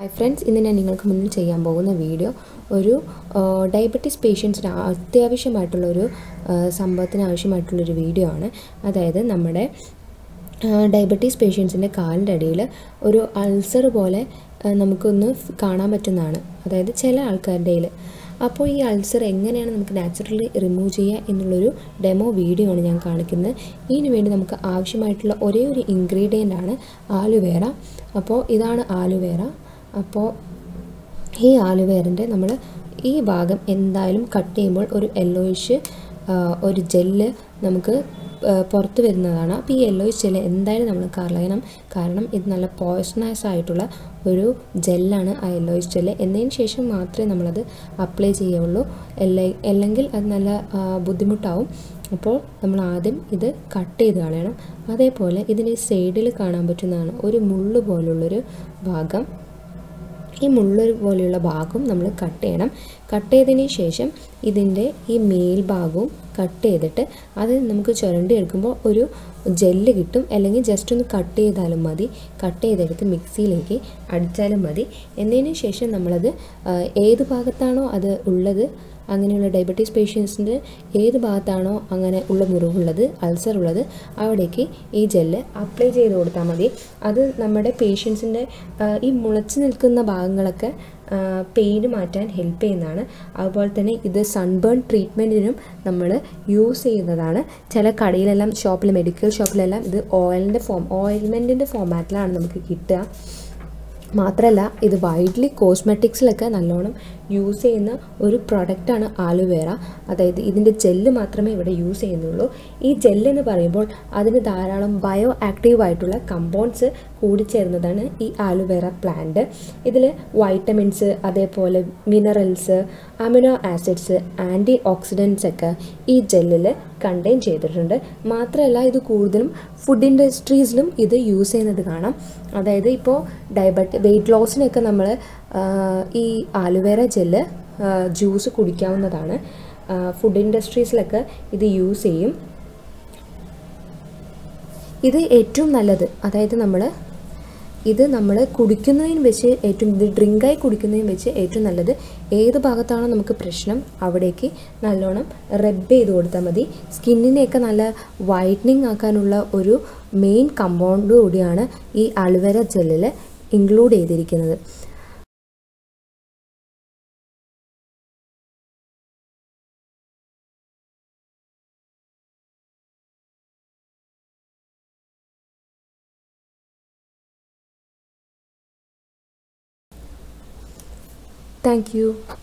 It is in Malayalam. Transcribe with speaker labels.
Speaker 1: ഹായ് ഫ്രണ്ട്സ് ഇന്ന് ഞാൻ നിങ്ങൾക്ക് മുന്നിൽ ചെയ്യാൻ പോകുന്ന വീഡിയോ ഒരു ഡയബറ്റീസ് പേഷ്യൻസിന് അത്യാവശ്യമായിട്ടുള്ള ഒരു സംഭവത്തിന് ആവശ്യമായിട്ടുള്ളൊരു വീഡിയോ ആണ് അതായത് നമ്മുടെ ഡയബറ്റീസ് പേഷ്യൻസിൻ്റെ കാലിൻ്റെ അടിയിൽ ഒരു അൾസർ പോലെ ആ, നമുക്കൊന്ന് ഫ് കാണാൻ പറ്റുന്നതാണ് അതായത് ചില ആൾക്കാരുടെ കയ്യിൽ അപ്പോൾ ഈ അൾസർ എങ്ങനെയാണ് നമുക്ക് നാച്ചുറലി റിമൂവ് ചെയ്യുക എന്നുള്ളൊരു ഡെമോ വീഡിയോ ആണ് ഞാൻ കാണിക്കുന്നത് ഇതിനു വേണ്ടി നമുക്ക് ആവശ്യമായിട്ടുള്ള ഒരേ ഒരു ഇൻഗ്രീഡിയൻ്റ് ആണ് ആലുവേറ അപ്പോൾ ഇതാണ് ആലുവേറ അപ്പോൾ ഈ ആലുവേറിൻ്റെ നമ്മൾ ഈ ഭാഗം എന്തായാലും കട്ട് ചെയ്യുമ്പോൾ ഒരു യെല്ലോയിഷ് ഒരു ജെല്ല് നമുക്ക് ആ, പുറത്ത് വരുന്നതാണ് അപ്പോൾ ഈ യെല്ലോയിഷ് ജെല്ല് എന്തായാലും നമ്മൾ കളയണം കാരണം ഇത് നല്ല പോയ്സണസ് ആയിട്ടുള്ള ഒരു ജെല്ലാണ് ആ യെല്ലോയിഷ് ജെല്ല് എന്നതിന് ശേഷം മാത്രമേ നമ്മളത് അപ്ലൈ ചെയ്യുള്ളൂ അല്ലെ അല്ലെങ്കിൽ അത് നല്ല ആ, ബുദ്ധിമുട്ടാവും അപ്പോൾ നമ്മൾ ആദ്യം ഇത് കട്ട് ചെയ്ത് കളയണം അതേപോലെ ഇതിൻ്റെ സൈഡിൽ കാണാൻ പറ്റുന്നതാണ് ഒരു മുള്ള് പോലുള്ളൊരു ഭാഗം ഈ മുള്ള് പോലെയുള്ള ഭാഗം നമ്മൾ കട്ട് ചെയ്യണം കട്ട് ചെയ്തതിന് ശേഷം ഇതിൻ്റെ ഈ മേൽഭാഗവും കട്ട് ചെയ്തിട്ട് അത് നമുക്ക് ചുരണ്ടി എടുക്കുമ്പോൾ ഒരു ജെല്ല് കിട്ടും അല്ലെങ്കിൽ ജസ്റ്റ് ഒന്ന് കട്ട് ചെയ്താലും മതി കട്ട് ചെയ്തെടുത്ത് മിക്സിയിലേക്ക് അടിച്ചാലും മതി എന്നതിന് ശേഷം നമ്മളത് ആ, ഏത് ഭാഗത്താണോ അത് ഉള്ളത് അങ്ങനെയുള്ള ഡയബറ്റീസ് പേഷ്യൻസിൻ്റെ ഏത് ഭാഗത്താണോ അങ്ങനെ ഉള്ള മുറിവുള്ളത് അൾസർ ഉള്ളത് അവിടേക്ക് ഈ ജെല്ല് അപ്ലൈ ചെയ്ത് കൊടുത്താൽ മതി അത് നമ്മുടെ പേഷ്യൻസിൻ്റെ ഈ മുളച്ച് നിൽക്കുന്ന ഭാഗങ്ങളൊക്കെ പെയിന് മാറ്റാൻ ഹെൽപ്പ് ചെയ്യുന്നതാണ് അതുപോലെ തന്നെ ഇത് സൺബേൺ ട്രീറ്റ്മെൻറ്റിനും നമ്മൾ യൂസ് ചെയ്യുന്നതാണ് ചില കടയിലെല്ലാം ഷോപ്പിൽ മെഡിക്കൽ ഷോപ്പിലെല്ലാം ഇത് ഓയിലിൻ്റെ ഫോം ഓയിൽമെൻറ്റിൻ്റെ ഫോമാറ്റിലാണ് നമുക്ക് കിട്ടുക മാത്രമല്ല ഇത് വൈഡ്ലി കോസ്മെറ്റിക്സിലൊക്കെ നല്ലോണം യൂസ് ചെയ്യുന്ന ഒരു പ്രൊഡക്റ്റാണ് ആലുവേറ അതായത് ഇതിൻ്റെ ജെല്ല് മാത്രമേ ഇവിടെ യൂസ് ചെയ്യുന്നുള്ളൂ ഈ ജെല്ല് എന്ന് പറയുമ്പോൾ അതിന് ധാരാളം ബയോ ആക്റ്റീവ് ആയിട്ടുള്ള കമ്പൗണ്ട്സ് കൂടിച്ചേർന്നതാണ് ഈ ആലുവേറ പ്ലാന്റ് ഇതിൽ വൈറ്റമിൻസ് അതേപോലെ minerals amino acids antioxidants ഒക്കെ ഈ ജെല്ലിൽ കണ്ടെയ്ൻ ചെയ്തിട്ടുണ്ട് മാത്രമല്ല ഇത് കൂടുതലും ഫുഡ് ഇൻഡസ്ട്രീസിലും ഇത് യൂസ് ചെയ്യുന്നത് കാണാം അതായത് ഇപ്പോൾ ഡയബറ്റി വെയിറ്റ് ലോസിനൊക്കെ നമ്മൾ ഈ ആലുവേറ ജെല്ല് ജ്യൂസ് കുടിക്കാവുന്നതാണ് ഫുഡ് ഇൻഡസ്ട്രീസിലൊക്കെ ഇത് യൂസ് ചെയ്യും ഇത് ഏറ്റവും നല്ലത് അതായത് നമ്മൾ ഇത് നമ്മൾ കുടിക്കുന്നതിന് വെച്ച് ഏറ്റവും ഇത് ഡ്രിങ്കായി കുടിക്കുന്നതിന് വെച്ച് ഏറ്റവും നല്ലത് ഏത് ഭാഗത്താണോ നമുക്ക് പ്രശ്നം അവിടേക്ക് നല്ലോണം റബ്ബ് ചെയ്ത് കൊടുത്താൽ മതി സ്കിന്നിനെയൊക്കെ നല്ല വൈറ്റനിങ് ആക്കാനുള്ള ഒരു മെയിൻ കമ്പൗണ്ട് കൂടിയാണ് ഈ അലുവേര ജെല്ലിൽ ഇൻക്ലൂഡ് ചെയ്തിരിക്കുന്നത് താങ്ക് യു